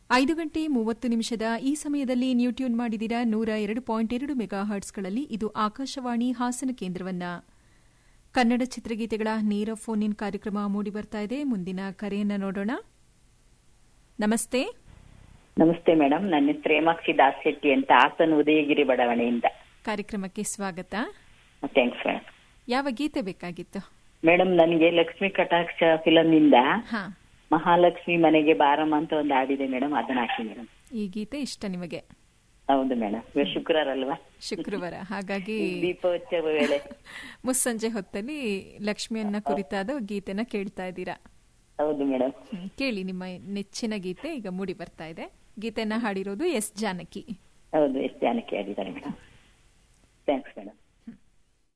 ಐದು ಗಂಟೆ ಮೂವತ್ತು ನಿಮಿಷದ ಈ ಸಮಯದಲ್ಲಿ ನ್ಯೂ ಟ್ಯೂನ್ ಮಾಡಿದಿರ ನೂರ ಎರಡು ಪಾಯಿಂಟ್ ಎರಡು ಮೆಗಾ ಹರ್ಟ್ಸ್ಗಳಲ್ಲಿ ಇದು ಆಕಾಶವಾಣಿ ಹಾಸನ ಕೇಂದ್ರವನ್ನ ಕನ್ನಡ ಚಿತ್ರಗೀತೆಗಳ ನೇರ ಫೋನ್ ಇನ್ ಕಾರ್ಯಕ್ರಮ ಮೂಡಿಬರ್ತಾ ಇದೆ ಮುಂದಿನ ಕರೆಯನ್ನ ನೋಡೋಣ ನಮಸ್ತೆ ನಮಸ್ತೆ ಮೇಡಮ್ ನನ್ನ ಹೆಸರು ಹೇಮಾಕ್ಷಿ ದಾಸ್ ಶೆಟ್ಟಿ ಅಂತ ಹಾಸನ ಉದಯಗಿರಿ ಬಡಾವಣೆಯಿಂದ ಕಾರ್ಯಕ್ರಮಕ್ಕೆ ಸ್ವಾಗತ ಥ್ಯಾಂಕ್ಸ್ ಮೇಡಮ್ ಯಾವ ಗೀತೆ ಬೇಕಾಗಿತ್ತು ಮೇಡಮ್ ನನಗೆ ಲಕ್ಷ್ಮಿ ಕಟಾಕ್ಷ ಫಿಲಂ ಇಂದ ಹಾ ಮಹಾಲಕ್ಷ್ಮಿ ಮನೆಗೆ ಬಾರಮ್ಮ ಅಂತ ಒಂದು ಹಾಡಿದೆ ಮೇಡಮ್ ಅದನ್ನ ಹಾಕಿ ಮೇಡಮ್ ಈ ಗೀತೆ ಇಷ್ಟ ನಿಮಗೆ ಹೌದು ಮೇಡಮ್ ಇವತ್ತು ಶುಕ್ರವಾರ ಅಲ್ವಾ ಶುಕ್ರವಾರ ಹಾಗಾಗಿ ದೀಪೋತ್ಸವ ವೇಳೆ ಮುಸ್ಸಂಜೆ ಹೊತ್ತಲ್ಲಿ ಲಕ್ಷ್ಮಿಯನ್ನ ಕುರಿತಾದ ಗೀತೆನ ಕೇಳ್ತಾ ಇದ್ದೀರಾ ಹೌದು ಮೇಡಮ್ ಹ್ಮ್, ಕೇಳಿ ನಿಮ್ಮ ನೆಚ್ಚಿನ ಗೀತೆ ಈಗ ಮೂಡಿ ಬರ್ತಾ ಇದೆ ಗೀತೆಯನ್ನ ಹಾಡಿರೋದು ಎಸ್ ಜಾನಕಿ ಹೌದು ಎಷ್ಟು ಜನಕ್ಕೆ ಹಾಡಿದ್ದಾರೆ ಮೇಡಮ್ ಥ್ಯಾಂಕ್ಸ್ ಮೇಡಮ್